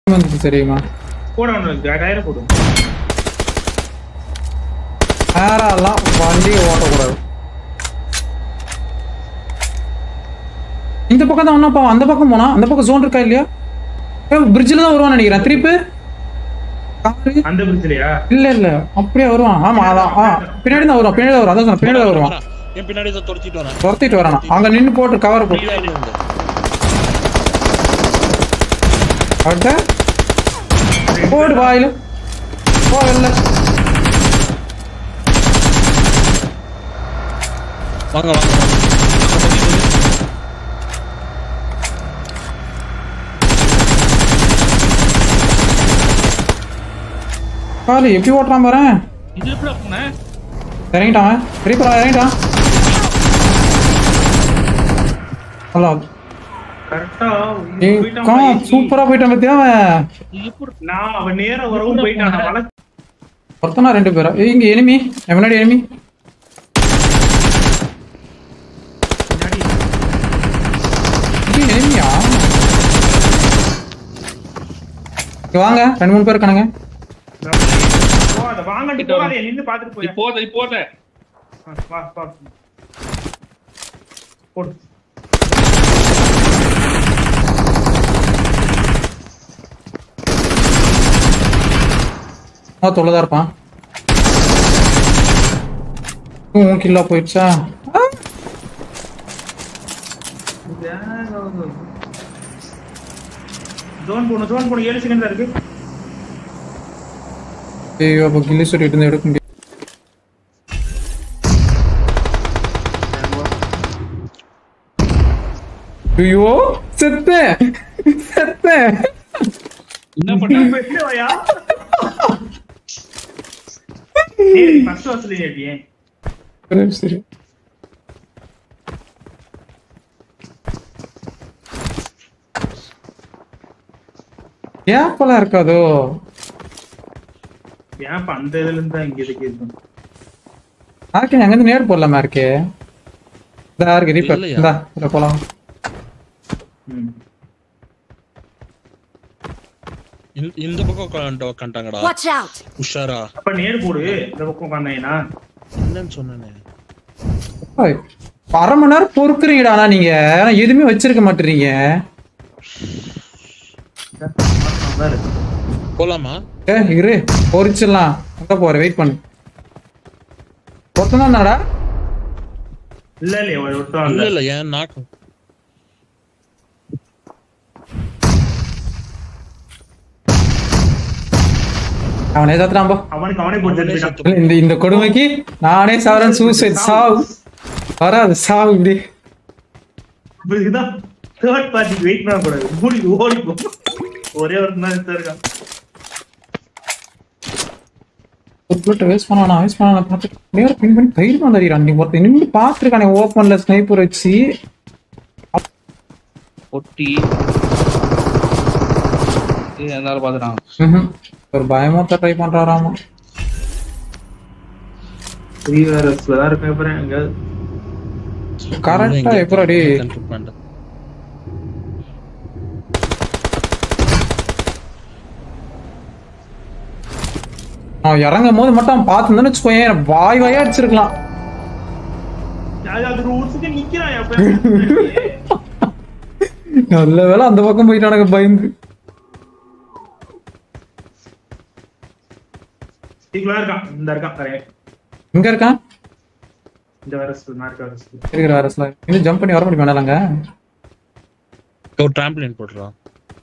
வந்துச்சு தெரியுமா போட ஒன்று டயரை போடும் நேரெல்லாம் வண்டி ஓட்டக்கூடாது இந்த பக்கம் தான் ஒன்றும் போவான் அந்த பக்கம் போனா அந்த பக்கம் ஜோன் இருக்கா இல்லையா பிரிட்ஜில் தான் வருவான்னு நினைக்கிறேன் திருப்பி காரு அந்த பிரிட்ஜ்லயா இல்ல இல்ல அப்படியே வருவான் ஆமா அதான் ஆ பின்னாடி தான் வருவான் பின்னாடி தான் வருவான் அதான் சொன்னேன், பின்னாடி தான் வருவான் என் பின்னாடி தான் துரத்திட்டு வரேன் துரத்திட்டு வரானா அங்க நின்னு போட்டு கவர் போட்டு பின்னாடி இருந்து. அடுத்த போடு வாயில போ வெளில வாங்க வாங்க வாங்க. காலு எப்படி ஓட்டுறான் பாரு இது எப்படி போனேன் இறங்கிட்டான் ரீப்பரா இறங்கிட்டான் ஹலோ கரெக்டா சூப்பரா போயிட்டான் பத்தியா அவன் எப்படி நான் அவன் நேரா வரவும் போயிட்டான் நான் வள- ஒருத்தனா ரெண்டு பேரா ஏய், இங்க எனிமி என் முன்னாடி எனிமி பின்னாடி இது எனிமியா இங்க வாங்க ரெண்டு மூணு பேர் இருக்கானுங்க போகாத, வாங்கடி போகாத, நின்னு பாத்துட்டு போய் போத போத வா வா போடு ஆ தொலைதான் இருப்பான் உன் கில்லா போயிடுச்சா ஆ, ஜோன் போணும் ஜோன் போணும் ஏழு செகண்ட் தான் இருக்கு ஐயோ அப்போ கில்லி சொல்லிட்டு இருந்து எடுக்க முடியும் ஐயோ செத்தேன் செத்தேன் என்ன பண்ண வெளில வாயா ஏய் ஃபர்ஸ்ட் வாசல் ஏடியே சரி, சரி ஏப்பெல்லாம் இருக்காதோ ஏன் அந்த இதுல இருந்து தான் இங்க இருக்கு இது. ஆர்கே அங்க இருந்து நேர் போடலாமா இருக்கே இந்த இருக்கு ரீப்பர் இல்லையா? இந்தா இதுல போலாம் ம். இந்த- இந்த பக்கம் உட்காந்து உட்காந்துட்டாங்கடா Watch out! உஷாரா அப்ப நேர் போடு இந்த பக்கம் உட்காந்தேனா என்னன்னு சொன்னேனே ஓய், அரை மணி நேரம் பொறுக்குறீங்கடா ஆனா நீங்க ஆனா எதுவுமே வச்சிருக்க மாட்டீங்க போலாமா ஏ இரு பொறிச்சிடலாம் எங்க போற வெயிட் பண்ணு ஒருத்தன் தானடா இல்ல இல்ல ஒருத்தன் இல்ல இல்ல இல்ல ஏன் நாக்கு அவனே சாத்துறான் போ அவனுக்கு அவனே போட்டு அவனே போயிட்டான். செத்து இல்ல, இந்த இந்த கொடுமைக்கு நானே சாவரன் சூசைட் சாவு வராது சாவு இப்படி இப்ப இதுதான் தேர்ட் பார்ட்டிக்கு வெயிட் பண்ண கூடாது மூடி ஓடி போ ஒரே ஒரு தான் இருக்கான் ஒரு புல்லட் வேஸ்ட் பண்ணானா வேஸ்ட் பண்ணானா பார்த்து நேரம் பின் பண்ணி தைரியமா தறிறான் நீ ஒருத்தன் நின்று பார்த்துருக்கானே ஓப்பன்ல ஸ்னைப்பர் வச்சு ஒட்டி ஏய் எல்லாரும் பாத்துறான் ம்ஹும். ஒரு பயமாத்த ட்ரை பண்றாராமா த்ரீ வேரஸ்ல தான் இருக்கேன் அப்புறம் எங்க கரெக்டா எப்படி கண்ட்ரோல் பண்ணிட்டேன் அவன் இறங்கும் போது மட்டும் அவன் பார்த்துருந்தேன்னு வச்சுக்கோயேன் வாய் வாயா அடிச்சிருக்கலாம் அது அது ரூல்ஸுக்கு நிக்கிறான் எப்ப நல்ல வேளை அந்த பக்கம் போயிட்டானுங்க பயந்து சீக்கிரம் இருக்கான் இந்த இருக்கான் கரையே எங்க இருக்கான் இந்த வைரஸ் நார்க் வைரஸ் இருக்கிற அரசுல இன்னும் ஜம்ப் பண்ணி வர முடியுமா மேலாங்க ஒரு டிராம்பலின் போட்டுறான்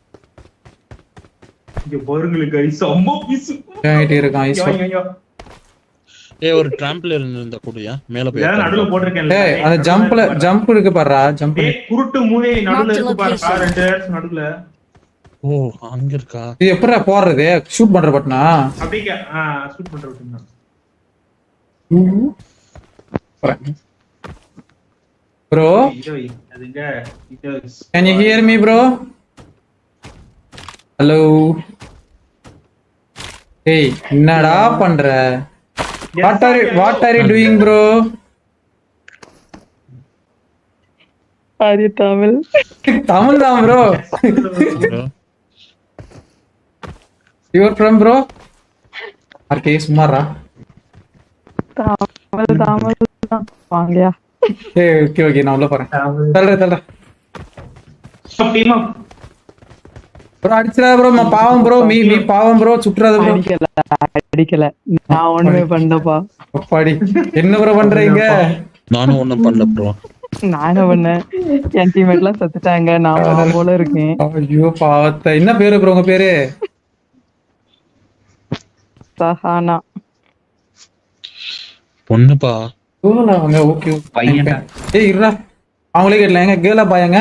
இங்க பாருங்களுக்கு ஐஸ் அம்மா பீசு ஆயிட்டே இருக்கான் ஐஸ் ஏ ஒரு டிராம்பலின் இருந்தா கூடயா மேல போய் இதெல்லாம் நடுவுல போட்டிருக்கேன் ஏய் அந்த ஜம்ப்ல ஜம்ப் இருக்கு பாருடா ஜம்ப் ஏய் குருட்டு மூளை நடுவுல Mark the இருக்கு பாரு location. ரெண்டு இடத்துல நடுவுல ஓ அங்க இருக்கா இது எப்படிடா போடுறது ஷூட் பண்ற பட்டனா அப்படியே ஆ ஷூட் பண்ற விட்டுருந்தான் ப்ரோ இதோ அது இங்க இது can you hear me bro hello ஏய் என்னடா பண்ற what are what are you doing bro அது தமிழ் தமிழ் தான் bro bro. Your from bro ஆர்கே சுமாரா தாமல் தாமல் தான் வாங்கயா ஏ ஓகே ஓகே நான் உள்ள போறேன் தள்ளுறேன் தள்ளுறேன் டீம் அப் ப்ரோ அடிச்சிடாத ப்ரோ பாவம் ப்ரோ மீ மீ பாவம் ப்ரோ சுற்றுறாத ப்ரோ அடிக்கல அடிக்கல நான் ஒண்ணுமே பண்ணப்பா அப்பாடி என்ன ப்ரோ பண்றீங்க நானும் ஒண்ணும் பண்ணல ப்ரோ நான் என்ன பண்ணேன் என் டீம்மேட் எல்லாம் செத்துட்டாங்க நான் பாவம் போல இருக்கேன் ஐயோ பாவத்தை என்ன பேரு ப்ரோ உங்க பேரு சஹானா பொண்ணுப்பா கேர்ளா அவங்க ஓகே பையன்டா. ஏய் இருடா அவங்களே கேட்டல எங்க கேர்ளா பாயங்க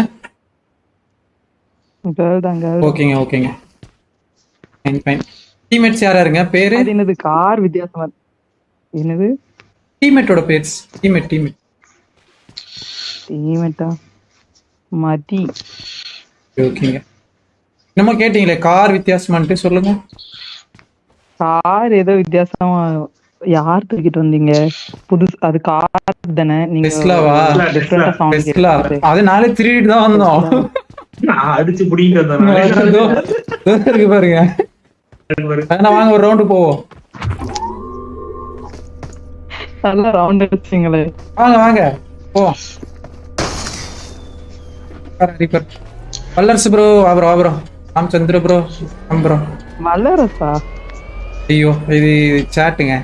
கேர்ள் தான் girl. ஓகேங்க ஓகேங்க ஃபைன் ஃபைன் டீம்மேட்ஸ் யாரா இருங்க பேரு அது என்னது கார் வித்தியாசமா இருக்கு. என்னது டீம்மேட்டோட பேர்ஸ் டீம்மேட் டீம்மேட் டீம்மேட்டா மதி ஓகேங்க என்னமோ கேட்டீங்களே கார் வித்தியாசமான்ட்டு சொல்லுங்க கார் ஏதோ வித்தியாசமா யார் தூக்கிட்டு வந்தீங்க புதுசு அது கார் தானே நீங்க டெஸ்லாவா? டிஃப்ரெண்டா சவுண்ட் டெஸ்லா அது நாளே திருடிட்டு தான் வந்தோம் நான் அடிச்சு புடிங்கிட்டு இதோ, வந்தேன் இதோ இருக்கு பாருங்க வேணா வாங்க ஒரு ரவுண்டு போவோம் நல்லா ரவுண்ட் அடிச்சிங்களே வாங்க வாங்க போவோம் ரிப்பர் வல்லரசு ப்ரோ வா ப்ரோ வா ப்ரோ ராமச்சந்திர ப்ரோ ஆம் ப்ரோ மல்லரசா ஐயோ இது சாட்டுங்க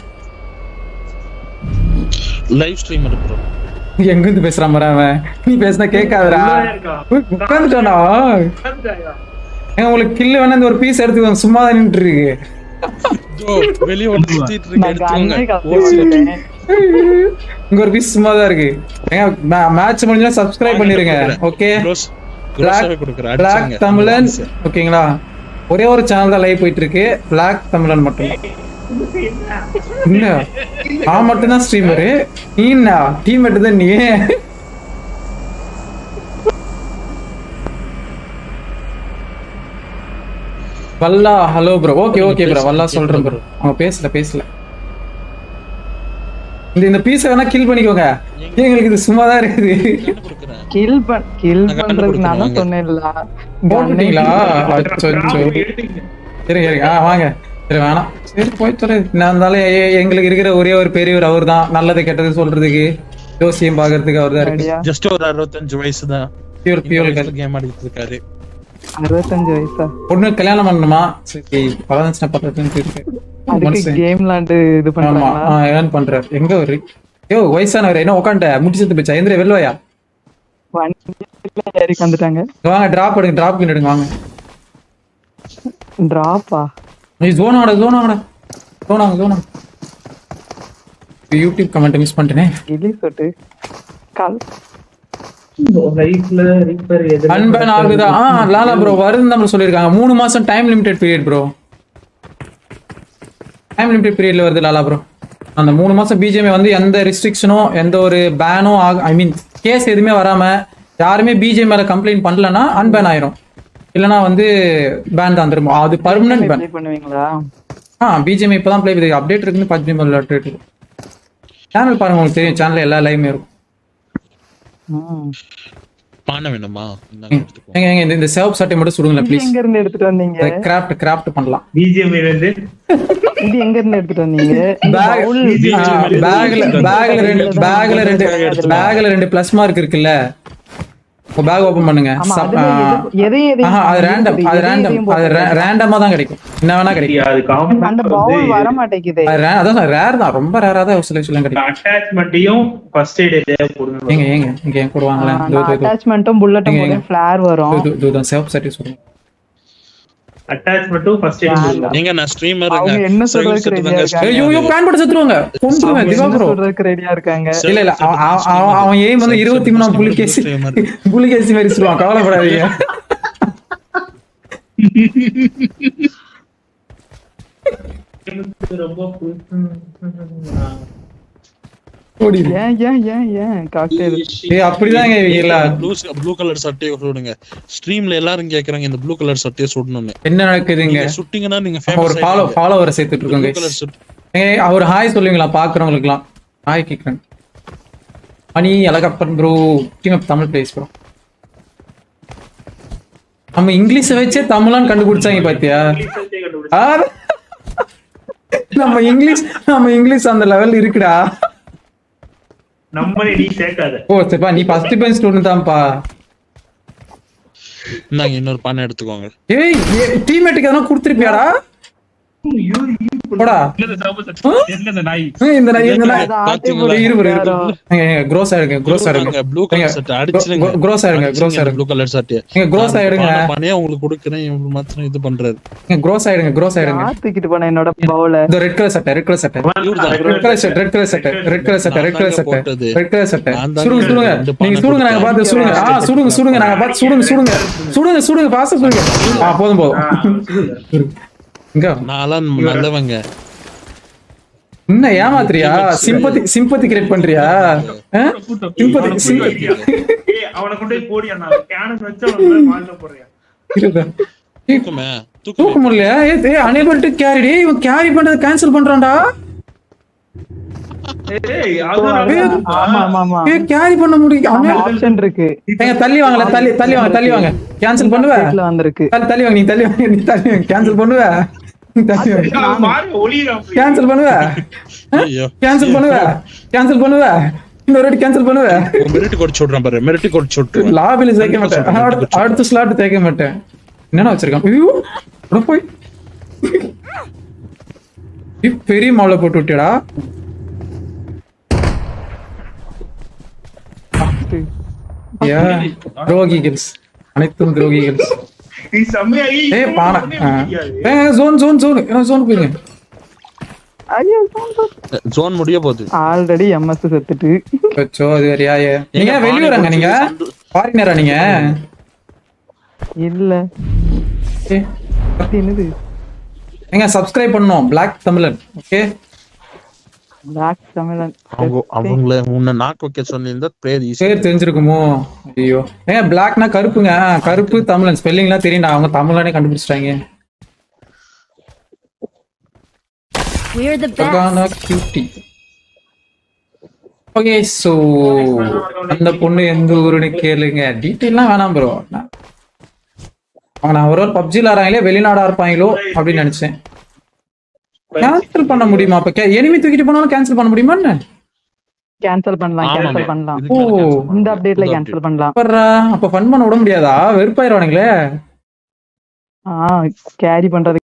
லைவ் ஸ்ட்ரீமர் ப்ரோ எங்க இருந்து பேசுறான் பாரு அவன் நீ பேசினா கேட்காதடா உட்காந்துட்டானா ஏங்க உங்களுக்கு கில்லு வேணா இந்த ஒரு பீஸ் எடுத்துக்கோங்க சும்மா தான் நின்று இருக்கு வெளிய வந்து சுத்திட்டு இருக்கு நான் கண்ணே எடுத்துக்கோங்க கலத்தி விட்டுட்டேன். இங்க ஒரு பீஸ் சும்மா தான் இருக்கு ஏங்க மேட்ச் முடிஞ்சா சப்ஸ்கிரைப் பண்ணிருங்க ஓகே க்ளோஸ் Black- க்ளோஸாவே கொடுக்குறேன் பிளாக் அடிச்சுங்க தமிழன் ஓகேங்களா ஒரே ஒரு சேனல் தான் லைவ் போயிட்டு இருக்கு பிளாக் தமிழன் மட்டும் என்ன நான் மட்டும் தான் ஸ்ட்ரீமரு நீ என்ன டீம் மட்டும் தான் நீ வல்லா hello bro okay okay bro வல்லா சொல்றேன் ப்ரோ அவங்க பேசல பேசல இந்த இந்த பீஸை வேணா கில் பண்ணிக்கோங்க எங்களுக்கு இது சும்மா தான் இருக்குது கொடுக்குறேன் கில் பண் கில் நான் பண்றதுக்கு நான் தான் கண்டுபிடிக்கிறேன் சொன்னேன்ல போட்டுட்டீங்களா அச்சோ அச்சோ. சரி சரி ஆ வாங்க சரி வேணாம் சரி போய் தொலை நான் இருந்தாலும் எ- எங்களுக்கு இருக்கிற ஒரே ஒரு பெரியவர் அவர் தான் நல்லது கெட்டது சொல்றதுக்கு ஜோசியம் பாக்குறதுக்கு அவர் தான் இருக்கு சரியா ஜஸ்ட் ஒரு அறுபத்தஞ்சு வயசு தான் பியூர் பியூர் கேம் ஆடிட்டு இருக்காரு அறுபத்தஞ்சு வயசா பொண்ணு கல்யாணம் பண்ணணுமா சரி பதினஞ்சு பத்து இருக்கு அதுக்கு மனுஷன். கேம் விளாண்டு இது ஆமா பண்றாங்களா ஏன் பண்றாரு எங்க ஒரு யோ வயசானவர் என்ன உட்காண்ட முட்டி செத்து போச்சா எந்திர வெள்ளையா வண்டியில ஏறி வந்துட்டாங்க வாங்க டிராப் எடுங்க டிராப் எடுங்க வாங்க டிராப்பா நீ ஜோன் ஆட ஜோன் ஆட ஜோன் ஆக ஜோன் யூடியூப் கமெண்ட் மிஸ் பண்ணிட்டேனே கிளி சொட்டு கால் லைஃப்ல ரீப்பர் எது அன்பன் ஆகுதா ஆ லாலா ப்ரோ வருதுன்னு நம்ம சொல்லியிருக்காங்க மூணு மாசம் time limited period bro time limited பீரியட்ல வருது லாலா ப்ரோ அந்த மூணு மாசம் பிஜிஎம் வந்து எந்த ரெஸ்ட்ரிக்ஷனோ எந்த ஒரு பேனோ ஆக ஐ மீன் கேஸ் எதுவுமே வராம யாருமே பிஜிஎம் மேல கம்ப்ளைண்ட் பண்ணலன்னா அன்பேன் ஆயிரும் இல்லனா வந்து பேன் தான் திரும்ப அது பர்மனன்ட் பேன் ப்ளே பண்ணுவீங்களா ஆ பிஜிஎம் இப்பதான் ப்ளே பண்ணி அப்டேட் இருக்குன்னு பப்ஜி மொபைல் அப்டேட் இருக்கு சேனல் பாருங்க உங்களுக்கு தெரியும் சேனல்ல எல்லா லைவுமே இருக்கும் ம். பானை வேணுமா இந்தாங்க எடுத்துக்கோ எங்க எங்க இந்த- இந்த சேவ் சட்டை மட்டும் சுடுங்களேன் இது ப்ளீஸ் எங்க இருந்து எடுத்துட்டு வந்தீங்க கிராஃப்ட் கிராஃப்ட் பண்ணலாம் பிஜிஎம் இருந்து இது எங்க இருந்து எடுத்துட்டு வந்தீங்க இந்த பேக் bowl பேக்ல பேக்ல ரெண்டு பேக்ல ரெண்டு பேக்ல ரெண்டு பிளஸ் மார்க் இருக்குல்ல பேக் ஓபன் பண்ணுங்க ஆமா சப்- அதுல ஆ, எது- எதையும் எதையும் ஆஹா, அது ரேண்டம் அது எதையும் ரேண்டம் எதையும் அது போட்டு ரேண்டமா தான் கிடைக்கும் என்ன வேணா கிடைக்கும் அது காமன் அந்த பவுல் வர மாட்டேங்குதே அது ra- அதான் ரேர் தான் ரொம்ப ரேரா தான் சில விஷயம் கிடைக்கும் அட்டாச்மெண்ட்டையும் ஃபர்ஸ்ட் எய்ட் எதையாவது போடுங்க ஏங்க ஏங்க இங்க என் கூட வாங்களேன் இதோ, இதோ, இதோ. அட்டாச்மெண்ட்டும் புல்லட்டும் எங்க, போது ஃபிளார் வரும் இதோ, இதோ, இதோ, சேவ் சட்டை சொல்லுங்க அட்டாச்மெண்ட்டும் ஃபர்ஸ்ட் எய்ட் போடுங்க நீங்க நான் ஸ்ட்ரீமர் அவங்க என்ன சொல்றதுக்கு ரெடியா இருக்காங்க ஐயோ ஐயோ பேன் போட்டு செத்துருவாங்க கொன்றுவேன் திவா என்ன ப்ரோ சொல்றதுக்கு ரெடியா இருக்காங்க இல்ல இல்ல அவன் அவன்- அவன் அவன் ஏம் வந்து இருபத்தி மூணாம் புலிகேசி புலிகேசி மாதிரி சொல்லுவான் கவலைப்படாதீங்க ரொம்ப ஓடிடு. ஏன் ஏன் ஏன் ஏன் காக்டெயில் ஏய் அப்படிதாங்க இவங்க எல்லாம் ப்ளூ ப்ளூ கலர் சட்டையை சுடுங்க ஸ்ட்ரீம்ல எல்லாரும் கேக்குறாங்க இந்த ப்ளூ கலர் சட்டையை சுடணும்னு என்ன நடக்குதுங்க நீங்க சுட்டிங்கன்னா நீங்க நம்ம ஒரு ஃபேமஸ் ஃபாலோ ஃபாலோவரை சேர்த்துட்டு இருக்கோம் ப்ளூ guys. கலர் சட்டை ஏய் அவர் ஹாய் சொல்லுவீங்களா பாக்குறவங்களுக்குலாம் ஹாய் கேக்குறேன் Mani Alagappan bro team of Tamil blaze bro நம்ம இங்கிலீஷை வச்சே தமிழான்னு கண்டுபிடிச்சாங்க பாத்தியா ஆ, நம்ம இங்கிலீஷ் நம்ம இங்கிலீஷ் அந்த லெவல் இருக்குடா நம்மளே நீ சேர்க்காத ஓ சரிப்பா நீ ஃபர்ஸ்ட் பெஞ்ச் ஸ்டூடெண்ட் தான்ப்பா இந்தாங்க இன்னொரு பானை எடுத்துக்கோங்க ஏய் டீம்மேட்டுக்கு எதனா கொடுத்துருப்பியாடா ஐயோ, ஐயோ, போடா இல்ல சார் இல்ல இந்த நாய் ஏய், இந்த நாய் இந்த நாய் அதை ஆட்டி பாத்தீங்களா? இரு, இரு, இரு. யாரோ. க்ரோஸ் ஆயிடுங்க க்ரோஸ் ஆயிடுங்க ப்ளூ கலர் சட்டை அடிச்சிருங்க gross ஆயிடுங்க, gross ஆயிடுங்க. ப்ளூ கலர் சட்டை நீங்க gross ஆயிடுங்க. பானையா உங்களுக்கு கொடுக்குறேன் இவங்க மாத்திரம் இது பண்றாரு க்ரோஸ் ஆயிடுங்க க்ரோஸ் ஆயிடுங்க யார் தூக்கிட்டு போன என்னோட பவுல இந்த ரெட் கலர் சட்டை ரெட் கலர் சட்டை ரெட் கலர் சட்டை ரெட் கலர் சட்டை ரெட் கலர் சட்டை ரெட் கலர் சட்டை போட்டது. ரெட் கலர் சட்டை நான் தாங்க சுடுங்க சுடுங்க ரெண்டு நீங்க பானை சுடுங்க நாங்க கொடுத்தேன். பார்த்து சுடுங்க ஆ சுடுங்க சுடுங்க நாங்க பார்த்து சுடுங்க சுடுங்க சுடுங்க சுடுங்க பாச சுடுங்க ஆ போதும் போதும் இங்க நான்லாம் நல்லவங்க என்ன ஏமாத்துறியா சிம்பத்தி சிம்பத்தி கிரியேட் பண்றியா சிம்பத்தி சிம்பத்தி ஏய், அவனை கொண்டு போய் போடி அண்ணா கேனஸ் வச்சு அவன் மாட்ட போறியா தூக்குமே தூக்க தூக்குமே முடியல ஏய், ஏய் அனேபிள் டு கேரி டேய் இவன் கேரி பண்றத கேன்சல் பண்றான்டா ஏய் அதான் ஏய், ஆமா ஆமா ஆமா ஏய் கேரி பண்ண முடியும் ஆப்ஷன் இருக்கு ஏங்க தள்ளி வாங்கல தள்ளி தள்ளி வாங்க தள்ளி வாங்க கேன்சல் பண்ணுவ வீட்ல வந்திருக்கு தள்ளி தள்ளி வாங்க நீ தள்ளி வாங்க நீ தள்ளி வாங்க கேன்சல் பண்ணுவ நீ தள்ளி வாங்க அவன் பாருங்க ஒளியிறான் போய். கேன்சல் பண்ணுவ ஐயோ கேன்சல் பண்ணுவ கேன்சல் பண்ணுவ இன்னொரு வாட்டி கேன்சல் பண்ணுவ மிரட்டி கொடிச்சு விடுறான் பாரு மிரட்டி கொடிச்சு விட்டுருவேன் லாபில சேர்க்க மாட்டேன் அடுத்த- அடுத்த ஸ்லாட் தேய்க்க மாட்டேன் என்னடா வச்சிருக்கான் ஐயோ அட போய் ஏய், பெரிய மாவுல போட்டு விட்டியடா யா துரோகிகள்ஸ் அனைத்தும் துரோகிகள்ஸ் நீ செம்மையாகி ஏய் இன்னும் பானை ஒண்ணுமே ஆ. முடியாது. ஏய் ஜோன் ஜோன் ஜோன் என்ன ஜோன் போயிருங்க ஐயோ ஜோன் முடிய போகுது ஆல்ரெடி எம்எஸ் செத்துட்டு அச்சோ அது வேறயா ஏ. நீங்க எங்க வெளியூராங்க பானை நீங்க போட்டு ஃபாரினரா நீங்க இல்ல ஏய், அது என்னது நீங்க சப்ஸ்கிரைப் பண்ணணும் பிளாக் தமிழன் ஓகே பிளாக் தமிழன் அவங்க அவங்கள உன்னை நாக்கு வைக்க சொல்லியிருந்தா பேர் ஈஸி பேர் தெரிஞ்சிருக்குமோ ஐயோ ஏங்க பிளாக்னா கருப்புங்க ஆ, கருப்பு தமிழன் ஸ்பெல்லிங்லாம் தெரியும்டா அவங்க தமிழனே கண்டுபிடிச்சிட்டாங்க We're the best. Sagana cutie. Okay so அந்த பொண்ணு எந்த ஊருன்னு கேளுங்க டீட்டெயிலாம் வேணாம் ப்ரோ நான் ஒரு ஒரு பப்ஜி விளாடுறாங்களே வெளிநாடா இருப்பாங்களோ அப்படின்னு நினைச்சேன் கேன்சல் பண்ண முடியுமா அப்ப எனிமி தூக்கிட்டு போனாலும் கேன்சல் பண்ண முடியுமா என்ன கேன்சல் பண்ணலாம் ஆமாங்க. கேன்சல் பண்ணலாம் இதுக்கு மேல ஓ. cancel பண்ண இந்த அப்டேட்ல புது கேன்சல் பண்ணலாம் அப்புறம் அப்ப ஃபன் பண்ண விட முடியாதா வெறுப்பாயிருவானுங்களே ஆ கேரி பண்றது